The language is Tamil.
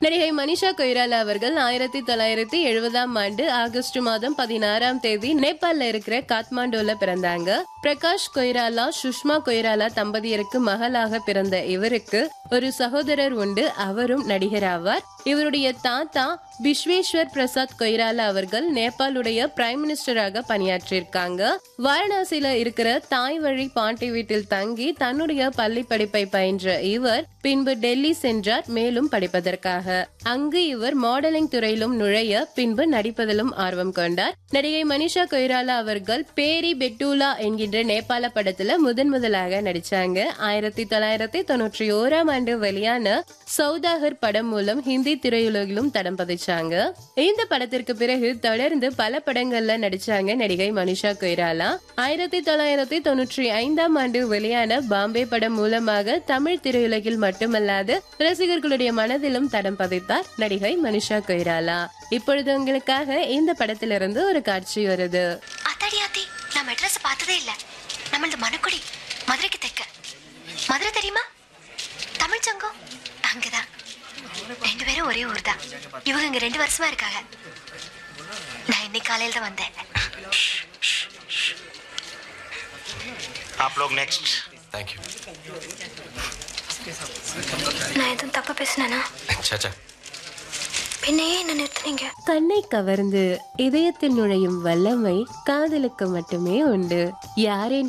நடிகை மனிஷா கொய்ராலா அவர்கள் ஆயிரத்தி தொள்ளாயிரத்தி எழுபதாம் ஆண்டு ஆகஸ்ட் மாதம் பதினாறாம் தேதி நேபாள்ல இருக்கிற காத்மாண்டுல பிறந்தாங்க பிரகாஷ் கொய்ராலா சுஷ்மா கொய்ராலா தம்பதியருக்கு மகளாக பிறந்த இவருக்கு ஒரு சகோதரர் உண்டு அவரும் நடிகர் ஆவார் இவருடைய தாத்தா பிஸ்வேஸ்வர் பிரசாத் கொய்ராலா அவர்கள் நேபாளுடைய பிரைம் மினிஸ்டராக பணியாற்றியிருக்காங்க வாரணாசியில இருக்கிற தாய் வழி பாட்டி வீட்டில் தங்கி தன்னுடைய பள்ளி படிப்பை பயின்ற இவர் பின்பு டெல்லி சென்றார் மேலும் படிப்பதற்காக அங்கு இவர் மாடலிங் துறையிலும் நுழைய பின்பு நடிப்பதிலும் ஆர்வம் கொண்டார் நடிகை மனிஷா கொய்ராலா அவர்கள் பேரி பெட்டூலா என்கின்ற நேபாள படத்துல முதன் முதலாக நடிச்சாங்க ஆயிரத்தி தொள்ளாயிரத்தி தொண்ணூற்றி ஓராம் ஆண்டு வெளியான சௌதாகர் படம் மூலம் ஹிந்தி திரையுலகிலும் தடம் பதிச்சாங்க இந்த படத்திற்கு பிறகு தொடர்ந்து பல படங்கள்ல நடிச்சாங்க நடிகை மனிஷா கொய்ராலா ஆயிரத்தி தொள்ளாயிரத்தி தொண்ணூற்றி ஐந்தாம் ஆண்டு வெளியான பாம்பே படம் மூலமாக தமிழ் திரையுலகில் மட்டுமல்லாது ரசிகர்களுடைய மனதிலும் தடம் பதித்தார் நடிகை மனிஷா கொய்ராலா இப்பொழுது உங்களுக்காக இந்த படத்திலிருந்து ஒரு காட்சி வருது அத்தாடி ஆத்தி நான் மெட்ராஸ் பார்த்ததே இல்ல நம்மளது மணக்குடி மதுரைக்கு தெக்க மதுரை தெரியுமா தமிழ் சங்கம் அங்கதான் ரெண்டு பேரும் ஒரே ஊர் தான் இவங்க இங்க ரெண்டு வருஷமா இருக்காங்க நான் இன்னைக்கு காலையில தான் வந்தேன் आप लोग नेक्स्ट தேங்க்யூ நான் எதுவும் தப்பா பேசினேனா சாச்சா பின்னையே என்ன நிறுத்துனீங்க கண்ணை கவர்ந்து இதயத்தில் நுழையும் வல்லமை காதலுக்கு மட்டுமே உண்டு யாரென்று